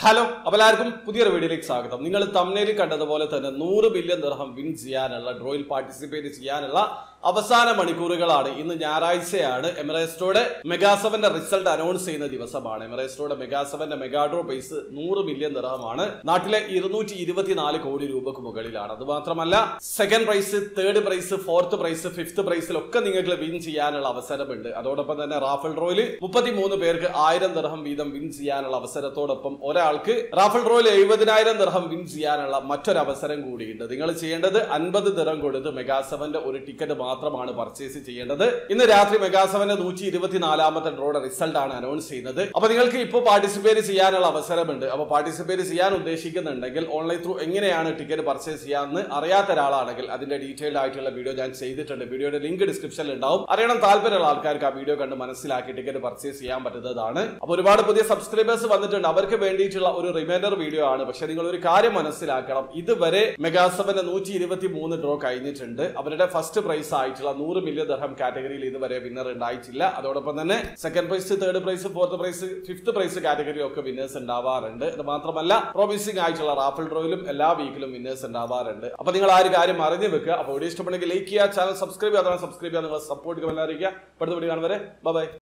hello അപ്പോൾ എല്ലാവർക്കും പുതിയൊരു വീഡിയോയിലേക്ക് സ്വാഗതം നിങ്ങൾ തമ്മിൽ കണ്ടതുപോലെ തന്നെ നൂറ് ബില്യൺ ദർഹം വിൻ ചെയ്യാനുള്ള ഡ്രോയിൽ പാർട്ടിസിപ്പേറ്റ് ചെയ്യാനുള്ള അവസാന മണിക്കൂറുകളാണ് ഇന്ന് ഞായറാഴ്ചയാണ് എമിറേസ്റ്റോടെ മെഗാസവന്റെ റിസൾട്ട് അനൗൺസ് ചെയ്യുന്ന ദിവസമാണ് എമിറേസ്റ്റോടെ മെഗാസവന്റെ മെഗാ ഡ്രോ പ്രൈസ് നൂറ് ബില്യൺ ദർഹമാണ് നാട്ടിലെ ഇരുന്നൂറ്റി ഇരുപത്തിനാല് കോടി രൂപക്ക് മുകളിലാണ് അത് മാത്രമല്ല second prize third prize fourth prize fifth പ്രൈസിലൊക്കെ നിങ്ങൾക്ക് വിൻ ചെയ്യാനുള്ള അവസരമുണ്ട് അതോടൊപ്പം തന്നെ റാഫൽ ഡ്രോയിൽ മുപ്പത്തിമൂന്ന് പേർക്ക് ആയിരം ദർഹം വീതം വിൻ ചെയ്യാനുള്ള അവസരത്തോടൊപ്പം ഒരാൾക്ക് റാഫൽ ഡ്രോയിൽ എഴുപതിനായിരം ദർഹം വിൻ ചെയ്യാനുള്ള മറ്റൊരു അവസരം കൂടിയുണ്ട് നിങ്ങൾ ചെയ്യേണ്ടത് അൻപത് ദിറം കൊടുത്ത് മെഗാസവന്റെ ഒരു ടിക്കറ്റ് മാത്രമാണ് പർച്ചേസ് ചെയ്യേണ്ടത് ഇന്ന് രാത്രി മെഗാസവന്റെ നൂറ്റി ഇരുപത്തിനാലാമത്തെ ഡ്രോയുടെ റിസൾട്ട് ആണ് അനൗൺസ് ചെയ്യുന്നത് അപ്പൊ നിങ്ങൾക്ക് ഇപ്പോൾ പാർട്ടിസിപ്പേറ്റ് ചെയ്യാനുള്ള അവസരമുണ്ട് അപ്പൊ പാർട്ടിസിപ്പേറ്റ് ചെയ്യാൻ ഉദ്ദേശിക്കുന്നുണ്ടെങ്കിൽ ഓൺലൈൻ ത്രൂ എങ്ങനെയാണ് ടിക്കറ്റ് പർച്ചേസ് ചെയ്യാമെന്ന് അറിയാത്ത ഒരാളാണെങ്കിൽ അതിന്റെ ഡീറ്റെയിൽഡ് ആയിട്ടുള്ള വീഡിയോ ഞാൻ ചെയ്തിട്ടുണ്ട് വീഡിയോയുടെ ലിങ്ക് ഡിസ്ക്രിപ്ഷനിൽ ഉണ്ടാവും അറിയണം താല്പര്യമുള്ള ആൾക്കാർക്ക് ആ വീഡിയോ കണ്ട് മനസ്സിലാക്കി ടിക്കറ്റ് പർച്ചേസ് ചെയ്യാൻ പറ്റുന്നതാണ് അപ്പൊ ഒരുപാട് പുതിയ സബ്സ്ക്രൈബേഴ്സ് വന്നിട്ടുണ്ട് അവർക്ക് വേണ്ടിയിട്ടുള്ള ഒരു റിമൈൻഡർ വീഡിയോ ആണ് പക്ഷെ നിങ്ങൾ ഒരു കാര്യം മനസ്സിലാക്കണം ഇതുവരെ മെഗാസവന്റെ നൂറ്റി ഇരുപത്തി മൂന്ന് ഡ്രോ കഴിഞ്ഞിട്ടുണ്ട് അവരുടെ ഫസ്റ്റ് പ്രൈസ് ആയിട്ടുള്ള നൂറ് മില്യൺ ദർഹം കാറ്റഗറിയിൽ ഇതുവരെ വിന്നർ ഉണ്ടായിട്ടില്ല അതോടൊപ്പം തന്നെ second prize third prize fourth prize fifth prize കാറ്റഗറിയിലൊക്കെ വിന്നേഴ്സ് ഉണ്ടാവാറുണ്ട് ഇത് മാത്രമല്ല പ്രോമിസിംഗ് ആയിട്ടുള്ള റാഫിൾ ഡ്രോയിലും എല്ലാ വീക്കിലും വിന്നേഴ്സ് ഉണ്ടാവാറുണ്ട് അപ്പൊ നിങ്ങൾ ആ ഒരു കാര്യം അറിഞ്ഞു വെക്കുക അപ്പോൾ വീഡിയോ ഇഷ്ടപ്പെടുന്നെങ്കിൽ ലൈക്ക് ചെയ്യുക ചാനൽ സബ്സ്ക്രൈബ് ചെയ്യാതെ സബ്സ്ക്രൈബ് ചെയ്യാൻ നിങ്ങൾ സപ്പോർട്ട് ചെയ്യാൻ അറിയിക്കുക അടുത്ത വീഡിയോ കാണുവരെ ബൈ